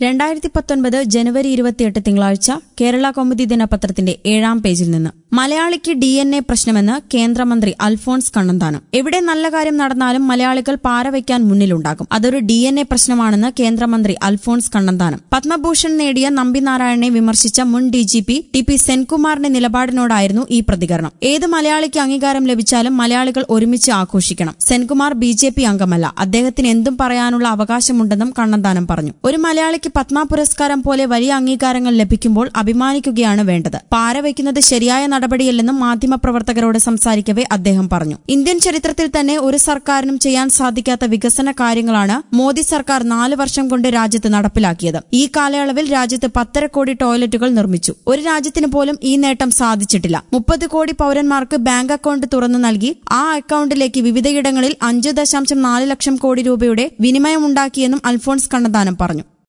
രണ്ടായിരത്തി പത്തൊൻപത് ജനുവരി ഇരുപത്തിയെട്ട് തിങ്കളാഴ്ച കേരള കൗമുദി ദിനപത്രത്തിന്റെ ഏഴാം പേജിൽ നിന്ന് മലയാളിക്ക് ഡി എൻ എ പ്രശ്നമെന്ന് കേന്ദ്രമന്ത്രി അൽഫോൺസ് കണ്ണന്താനം എവിടെ നല്ല കാര്യം നടന്നാലും മലയാളികൾ പാരവയ്ക്കാൻ മുന്നിലുണ്ടാകും അതൊരു ഡി എൻ എ പ്രശ്നമാണെന്ന് കേന്ദ്രമന്ത്രി അൽഫോൺസ് കണ്ണന്താനം പത്മഭൂഷൺ നേടിയ നമ്പിനാരായണനെ വിമർശിച്ച മുൻ D G P T P സെൻകുമാറിന്റെ നിലപാടിനോടായിരുന്നു ഈ പ്രതികരണം ഏത് മലയാളിക്ക് അംഗീകാരം ലഭിച്ചാലും മലയാളികൾ ഒരുമിച്ച് ആഘോഷിക്കണം സെൻകുമാർ ബി ജെ പി അംഗമല്ല അദ്ദേഹത്തിന് എന്തും പറയാനുള്ള അവകാശമുണ്ടെന്നും കണ്ണന്താനം പറഞ്ഞു ഒരു മലയാളിക്ക് പത്മ പുരസ്കാരം പോലെ വലിയ അംഗീകാരങ്ങൾ ലഭിക്കുമ്പോൾ അഭിമാനിക്കുകയാണ് വേണ്ടത് പാരവയ്ക്കുന്നത് ശരിയായ നടപടിയല്ലെന്നും മാധ്യമപ്രവർത്തകരോട് സംസാരിക്കവെ അദ്ദേഹം പറഞ്ഞു ഇന്ത്യൻ ചരിത്രത്തിൽ തന്നെ ഒരു സർക്കാരിനും ചെയ്യാൻ സാധിക്കാത്ത വികസന കാര്യങ്ങളാണ് മോദി സർക്കാർ നാല് വർഷം കൊണ്ട് രാജ്യത്ത് നടപ്പിലാക്കിയത് ഈ കാലയളവിൽ രാജ്യത്ത് പത്തര കോടി ടോയ്ലറ്റുകൾ നിർമ്മിച്ചു ഒരു രാജ്യത്തിന് പോലും ഈ നേട്ടം സാധിച്ചിട്ടില്ല മുപ്പത് കോടി പൌരന്മാർക്ക് ബാങ്ക് അക്കൌണ്ട് തുറന്നു നൽകി ആ അക്കൌണ്ടിലേക്ക് വിവിധയിടങ്ങളിൽ അഞ്ച് ദശാംശം നാല് ലക്ഷം കോടി രൂപയുടെ വിനിമയമുണ്ടാക്കിയെന്നും അൽഫോൺസ് കണ്ണന്താനം പറഞ്ഞു